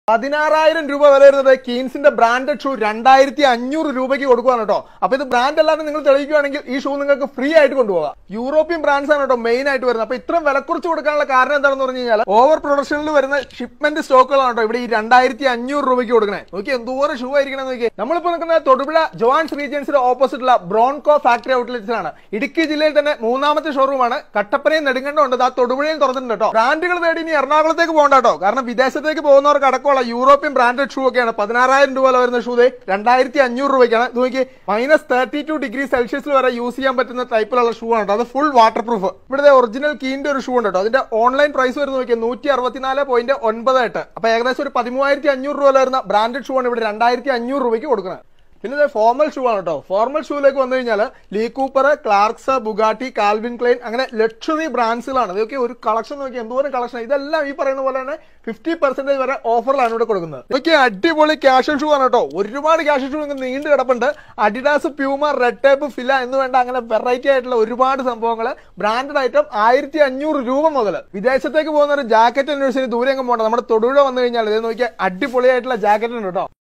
പതിനാറായിരം രൂപ വില വരുന്നത് കീൻസിന്റെ ബ്രാൻഡഡ് ഷൂ രണ്ടായിരത്തി അഞ്ഞൂറ് രൂപയ്ക്ക് കൊടുക്കുകയാണ് കേട്ടോ അപ്പൊ ഇത് ബ്രാൻഡ് അല്ലാതെ നിങ്ങൾ തെളിയിക്കുകയാണെങ്കിൽ ഈ ഷൂ നിങ്ങൾക്ക് ഫ്രീ ആയിട്ട് കൊണ്ടുപോകാം യൂറോപ്യൻ ബ്രാൻഡ്സ് ആണ് കേട്ടോ മെയിൻ ആയിട്ട് വരുന്നത് അപ്പൊ ഇത്രയും വില കുറച്ച് കൊടുക്കാനുള്ള കാരണം എന്താണെന്ന് പറഞ്ഞു കഴിഞ്ഞാൽ ഓവർ പ്രൊഡക്ഷനിൽ വരുന്ന ഷിപ്മെന്റ് സ്റ്റോക്കുകളാണ് കേട്ടോ ഇവിടെ ഈ രണ്ടായിരത്തി അഞ്ഞൂറ് രൂപയ്ക്ക് കൊടുക്കണേ നോക്കി എന്തോരം ഷൂ ആയിരിക്കണം നോക്കി നമ്മളിപ്പോ നിൽക്കുന്ന തൊടുപുഴ ജോൺസ് റീജിയൻസിന്റെ ഓപ്പോസിറ്റുള്ള ബ്രോൺകോ ഫാക്ടറി ഔട്ട്ലെറ്റ്സിലാണ് ഇടുക്കി ജില്ലയിൽ തന്നെ മൂന്നാമത്തെ ഷോറൂമാണ് കട്ടപ്പനയും നെടുങ്കണ്ടം ഉണ്ട് ആ തൊടുപുഴയും തുറന്നിട്ടുണ്ട് കേട്ടോ ബ്രാൻഡുകൾ തേടി ഇനി എറണാകുളത്തേക്ക് പോകണ്ട കേട്ടോ കാരണം വിദേശത്തേക്ക് പോകുന്നവർക്ക് അടക്കമുള്ള യൂറോപ്യൻ ബ്രാൻഡഡ് ഷൂ ഒക്കെയാണ് പതിനാറായിരം രൂപ വില വരുന്ന ഷൂ രണ്ടായിരത്തി അഞ്ഞൂറ് രൂപയ്ക്കാണ് ഇത് നോക്കി മൈനസ് തേർട്ടി ടു ഡിഗ്രി സെൽഷ്യസിൽ വരെ യൂസ് ചെയ്യാൻ പറ്റുന്ന ടൈപ്പിലുള്ള ഷൂ ആണ് കേട്ടോ അത് ഫുൾ വാട്ടർ പ്രൂഫ് ഇവിടുത്തെ ഒറിജിനൽ കീന്റെ ഒരു ഷൂ ഉണ്ട് കേട്ടോ അതിന്റെ ഓൺലൈൻ പ്രൈസ് വരുന്നത് നോക്കിയാൽ നൂറ്റി അറുപത്തിനാല് പോയിന്റ് ഒൻപത് എട്ട് അപ്പൊ ഏകദേശം ഒരു പതിമൂവായിരത്തി അഞ്ഞൂറ് രൂപ വരുന്ന ബ്രാൻഡഡ് ഷൂ ആണ് ഇവിടെ രണ്ടായിരത്തി അഞ്ഞൂറ് രൂപയ്ക്ക് കൊടുക്കുന്നത് പിന്നെ ഇത് ഫോർമൽ ഷൂ ആണ് കേട്ടോ ഫോർമൽ ഷൂയിലേക്ക് വന്നു കഴിഞ്ഞാൽ Lee Cooper Clarks Bugatti Calvin Klein അങ്ങനെ ലക്ഷറി ബ്രാൻഡ്സുകളാണ് ഇതൊക്കെ ഒരു കളക്ഷൻ നോക്കി എന്തോരം കളക്ഷൻ ഇതെല്ലാം ഈ പറയുന്ന പോലെ തന്നെ ഫിഫ്റ്റി പെർസെന്റേജ് വരെ ഓഫറിലാണ് ഇവിടെ കൊടുക്കുന്നത് ഇതൊക്കെ അടിപൊളി ക്യാഷ് ഷൂ ആണ് കേട്ടോ ഒരുപാട് ക്യാഷ് ഷൂ നിങ്ങൾക്ക് നീണ്ടു കിടപ്പുണ്ട് Adidas Puma Red Tape Fila എന്ന് വേണ്ട അങ്ങനെ വെറൈറ്റി ആയിട്ടുള്ള ഒരുപാട് സംഭവങ്ങൾ ബ്രാൻഡഡ് ഐറ്റം ആയിരത്തി അഞ്ഞൂറ് രൂപ മുതൽ വിദേശത്തേക്ക് പോകുന്ന ഒരു ജാക്കറ്റ് അന്വേഷിച്ച് ദൂരെ എങ്ങും പോകണ്ട നമ്മുടെ തൊടുപുഴ വന്നു കഴിഞ്ഞാൽ ഇത് നോക്കിയാൽ അടിപൊളിയായിട്ടുള്ള ജാക്കറ്റ് ഉണ്ട് കേട്ടോ